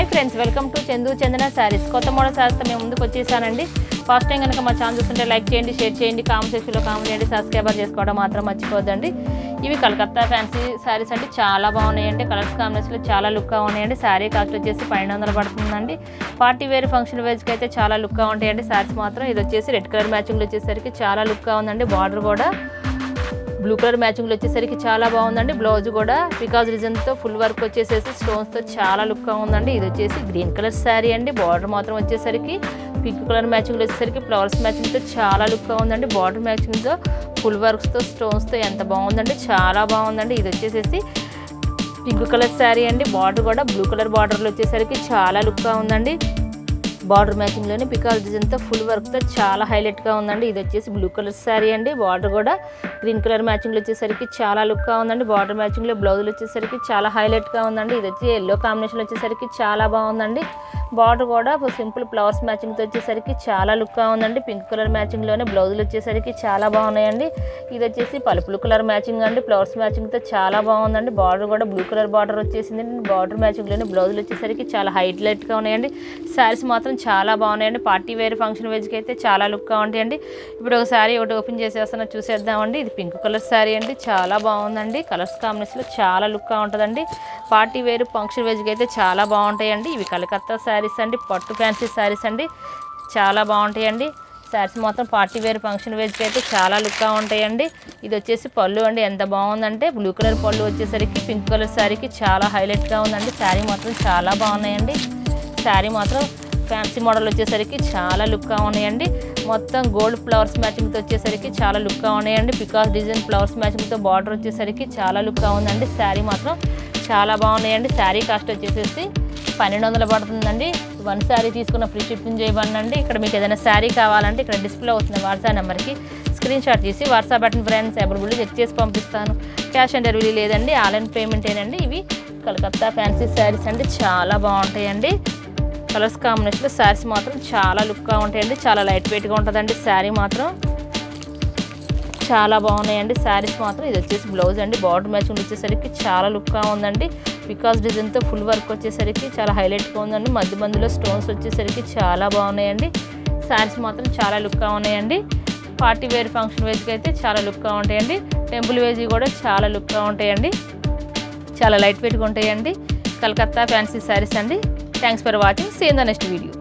friends welcome to Chandu Chandana saris కొత్త model శారీస్తో మేము ముందుకు వచ్చేసానండి ఫస్ట్ టైం కనుక మా ఛానల్ చూస్తుంటే లైక్ చేయండి షేర్ చేయండి కామెంట్ సెక్షన్లో కామెంట్ చేయండి సబ్స్క్రైబర్ చేసుకోవడం మాత్రం మర్చిపోద్దండి ఇవి కలకత్తా ఫ్యాన్సీ శారీస్ అంటే చాలా బాగున్నాయండి కలర్స్ కాంబినేషన్లో చాలా లుక్గా ఉన్నాయండి శారీ కాస్ట్ వచ్చేసి పన్నెండు వందలు పడుతుందండి పార్టీ వేర్ ఫంక్షన్ వేజ్కి అయితే చాలా లుక్గా ఉంటాయండి శారీస్ మాత్రం ఇది వచ్చేసి రెడ్ కలర్ మ్యాచింగ్లో వచ్చేసరికి చాలా లుక్గా ఉందండి బార్డర్ కూడా బ్లూ కలర్ మ్యాచింగ్లో వచ్చేసరికి చాలా బాగుందండి బ్లౌజ్ కూడా బికాజ్ రీజన్తో ఫుల్ వర్క్ వచ్చేసేసి స్టోన్స్తో చాలా లుక్గా ఉందండి ఇది వచ్చేసి గ్రీన్ కలర్ శారీ అండి బార్డర్ మాత్రం వచ్చేసరికి పింక్ కలర్ మ్యాచింగ్లో వచ్చేసరికి ఫ్లవర్స్ మ్యాచింగ్తో చాలా లుక్గా ఉందండి బార్డర్ మ్యాచింగ్తో ఫుల్ వర్క్స్తో స్టోన్స్తో ఎంత బాగుందండి చాలా బాగుందండి ఇది వచ్చేసేసి పింక్ కలర్ శారీ అండి బార్డర్ కూడా బ్లూ కలర్ బార్డర్లో వచ్చేసరికి చాలా లుక్గా ఉందండి బార్డర్ మ్యాచింగ్లోనే పికాల్ డిజైన్తో ఫుల్ వర్క్తో చాలా హైలైట్గా ఉందండి ఇది వచ్చేసి బ్లూ కలర్ శారీ అండి బార్డర్ కూడా గ్రీన్ కలర్ మ్యాచింగ్లో వచ్చేసరికి చాలా లుక్గా ఉందండి బార్డర్ మ్యాచింగ్లో బ్లౌజులు వచ్చేసరికి చాలా హైలైట్గా ఉందండి ఇది వచ్చి ఎల్లో కాంబినేషన్ వచ్చేసరికి చాలా బాగుందండి బార్డర్ కూడా సింపుల్ ఫ్లవర్స్ మ్యాచింగ్తో వచ్చేసరికి చాలా లుక్గా ఉందండి పింక్ కలర్ మ్యాచింగ్లోనే బ్లౌజులు వచ్చేసరికి చాలా బాగున్నాయండి ఇది వచ్చేసి పలుపులు కలర్ మ్యాచింగ్ అండి ఫ్లవర్స్ మ్యాచింగ్తో చాలా బాగుందండి బార్డర్ కూడా బ్లూ కలర్ బార్డర్ వచ్చేసింది బార్డర్ మ్యాచింగ్లోనే బ్లౌజులు వచ్చేసరికి చాలా హైలైట్గా ఉన్నాయండి శారీస్ మాత్రం చాలా బాగున్నాయండి పార్టీ వేర్ ఫంక్షన్ వేజ్కి అయితే చాలా లుక్గా ఉంటాయండి ఇప్పుడు ఒక శారీ ఒకటి ఓపెన్ చేసేస్తున్నా చూసేద్దామండి ఇది పింక్ కలర్ శారీ అండి చాలా బాగుందండి కలర్స్ కాంబినేషన్లో చాలా లుక్గా ఉంటుందండి పార్టీ వేర్ ఫంక్షన్ వేజ్కి అయితే చాలా బాగుంటాయండి ఇవి కలకత్తా శారీస్ అండి పట్టు ఫ్యాన్సీ శారీస్ అండి చాలా బాగుంటాయండి శారీస్ మాత్రం పార్టీ వేర్ ఫంక్షన్ వేజ్కి అయితే చాలా లుక్గా ఉంటాయండి ఇది వచ్చేసి పళ్ళు అండి ఎంత బాగుందంటే బ్లూ కలర్ పళ్ళు వచ్చేసరికి పింక్ కలర్ శారీకి చాలా హైలైట్గా ఉందండి శారీ మాత్రం చాలా బాగున్నాయండి శారీ మాత్రం ఫ్యాన్సీ మోడల్ వచ్చేసరికి చాలా లుక్గా ఉన్నాయండి మొత్తం గోల్డ్ ఫ్లవర్స్ మ్యాచింగ్తో వచ్చేసరికి చాలా లుక్గా ఉన్నాయండి పికాస్ డిజైన్ ఫ్లవర్స్ మ్యాచింగ్తో బార్డర్ వచ్చేసరికి చాలా లుక్గా ఉందండి శారీ మాత్రం చాలా బాగున్నాయండి శారీ కాస్ట్ వచ్చేసేసి పన్నెండు వందలు పడుతుందండి వన్ శారీ తీసుకున్న ఫ్రీ షిప్పింగ్ చేయబడినండి ఇక్కడ మీకు ఏదైనా శారీ కావాలంటే ఇక్కడ డిస్ప్లే అవుతుంది వాట్సాప్ నెంబర్కి స్క్రీన్ షాట్ తీసి WhatsApp button friends available check చేసి పంపిస్తాను క్యాష్ ఆన్ డెలివరీ లేదండి ఆన్లైన్ పేమెంటేనండి ఇవి కలకత్తా ఫ్యాన్సీ శారీస్ అండి చాలా బాగుంటాయండి కలర్స్ కాంబినేషన్లో శారీస్ మాత్రం చాలా లుక్గా ఉంటాయండి చాలా లైట్ వెయిట్గా ఉంటుందండి శారీ మాత్రం చాలా బాగున్నాయండి శారీస్ మాత్రం ఇది వచ్చేసి బ్లౌజ్ అండి బార్డర్ మ్యాచింగ్ వచ్చేసరికి చాలా లుక్గా ఉందండి బికాస్ డిజైన్తో ఫుల్ వర్క్ వచ్చేసరికి చాలా హైలైట్గా ఉందండి మధ్య మధ్యలో స్టోన్స్ వచ్చేసరికి చాలా బాగున్నాయండి శారీస్ మాత్రం చాలా లుక్గా ఉన్నాయండి పార్టీ వేర్ ఫంక్షన్ వేజ్కి అయితే చాలా లుక్గా ఉంటాయండి టెంపుల్ వేజ్ కూడా చాలా లుక్గా ఉంటాయండి చాలా లైట్ వెయిట్గా ఉంటాయండి కలకత్తా ఫ్యాన్సీ శారీస్ అండి thanks for watching same the next video